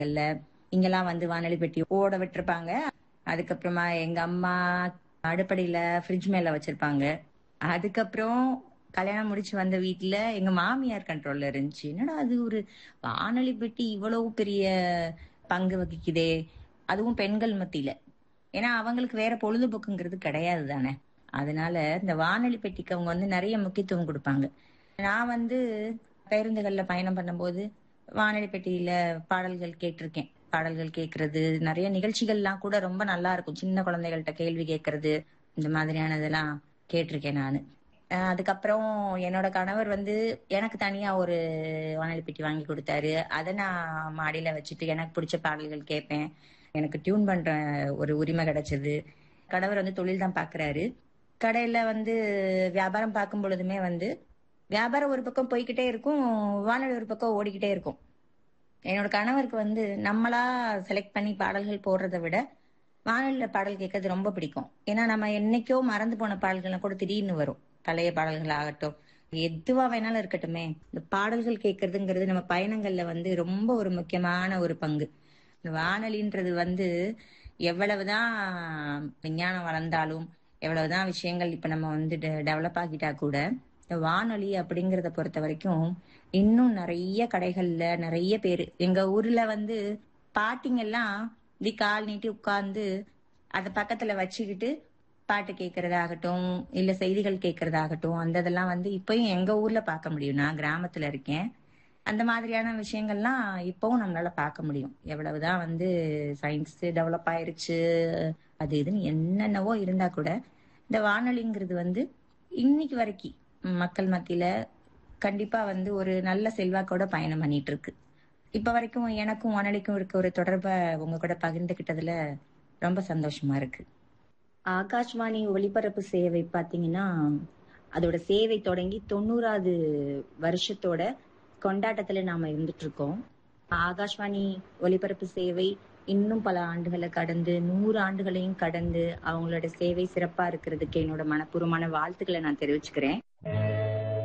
இல்ல இங்கெல்லாம் வந்து வானொலி பெட்டி ஓட விட்டுருப்பாங்க அதுக்கப்புறமா எங்க அம்மா அடுப்படியில ஃப்ரிட்ஜ் மேல வச்சிருப்பாங்க அதுக்கப்புறம் கல்யாணம் முடிச்சு வந்த வீட்டுல எங்க மாமியார் கண்ட்ரோல்ல இருந்துச்சு என்னடா அது ஒரு வானொலி பெட்டி இவ்வளவு பெரிய பங்கு வகிக்குதே அதுவும் பெண்கள் மத்தியில ஏன்னா அவங்களுக்கு வேற பொழுதுபோக்குங்கிறது கிடையாது தானே அதனால இந்த வானொலி பெட்டிக்கு அவங்க வந்து நிறைய முக்கியத்துவம் கொடுப்பாங்க நான் வந்து பேருந்துகள்ல பயணம் பண்ணும்போது வானொலி பெட்டியில பாடல்கள் கேட்டிருக்கேன் பாடல்கள் கேட்கறது நிறைய நிகழ்ச்சிகள்லாம் கூட ரொம்ப நல்லா இருக்கும் சின்ன குழந்தைகள்கிட்ட கேள்வி கேட்கறது இந்த மாதிரியானதெல்லாம் கேட்டிருக்கேன் நான் அதுக்கப்புறம் என்னோட கணவர் வந்து எனக்கு தனியா ஒரு வானொலி பெட்டி வாங்கி கொடுத்தாரு அதை நான் மாடியில வச்சுட்டு எனக்கு பிடிச்ச பாடல்கள் கேட்பேன் எனக்கு டியூன் பண்ற ஒரு உரிமை கிடைச்சது கணவர் வந்து தொழில் தான் பாக்குறாரு கடையில வந்து வியாபாரம் பார்க்கும் பொழுதுமே வந்து வியாபாரம் ஒரு பக்கம் போய்கிட்டே இருக்கும் வானொலி ஒரு பக்கம் ஓடிக்கிட்டே இருக்கும் என்னோட கணவருக்கு வந்து நம்மளா செலக்ட் பண்ணி பாடல்கள் போடுறதை விட வானொலியில பாடல் கேட்கறது ரொம்ப பிடிக்கும் ஏன்னா நம்ம என்னைக்கோ மறந்து போன பாடல்கள்லாம் கூட திடீர்னு வரும் பழைய பாடல்கள் ஆகட்டும் எதுவா வேணாலும் இருக்கட்டுமே இந்த பாடல்கள் கேட்கறதுங்கிறது நம்ம பயணங்கள்ல வந்து ரொம்ப ஒரு முக்கியமான ஒரு பங்கு இந்த வானொலின்றது வந்து எவ்வளவுதான் விஞ்ஞானம் வளர்ந்தாலும் எவ்வளவுதான் விஷயங்கள் இப்ப நம்ம வந்து டெவலப் ஆகிட்டா கூட இந்த வானொலி அப்படிங்கறத பொறுத்த வரைக்கும் இன்னும் நிறைய கடைகள்ல நிறைய பேரு எங்க ஊர்ல வந்து பாட்டிங்கெல்லாம் இப்படி கால் நீட்டி உட்கார்ந்து அத பக்கத்துல வச்சுக்கிட்டு பாட்டு கேட்கறதாகட்டும் இல்ல செய்திகள் கேட்கறதாகட்டும் அந்த இதெல்லாம் வந்து இப்பயும் எங்க ஊர்ல பார்க்க முடியும் நான் கிராமத்துல இருக்கேன் அந்த மாதிரியான விஷயங்கள்லாம் இப்பவும் நம்மளால பார்க்க முடியும் எவ்வளவுதான் வந்து சயின்ஸ் டெவலப் ஆயிருச்சு அது இதுன்னு என்னென்னவோ இருந்தா கூட இந்த வானொலிங்கிறது வந்து இன்னைக்கு வரைக்கும் மக்கள் மத்தியில கண்டிப்பா வந்து ஒரு நல்ல செல்வாக்கோட பயணம் பண்ணிட்டு இருக்கு இப்ப வரைக்கும் எனக்கும் வானொலிக்கும் இருக்க ஒரு தொடர்பை உங்க கூட பகிர்ந்துகிட்டதுல ரொம்ப சந்தோஷமா இருக்கு ஆகாஷ்வாணி ஒளிபரப்பு சேவை பாத்தீங்கன்னா அதோட சேவை தொடங்கி தொண்ணூறாவது வருஷத்தோட கொண்டாட்டத்துல நாம இருந்துட்டு இருக்கோம் ஆகாஷ்வாணி ஒலிபரப்பு சேவை இன்னும் பல ஆண்டுகளை கடந்து நூறு ஆண்டுகளையும் கடந்து அவங்களோட சேவை சிறப்பா இருக்கிறதுக்கு என்னோட மனப்பூர்வமான வாழ்த்துக்களை நான் தெரிவிச்சுக்கிறேன்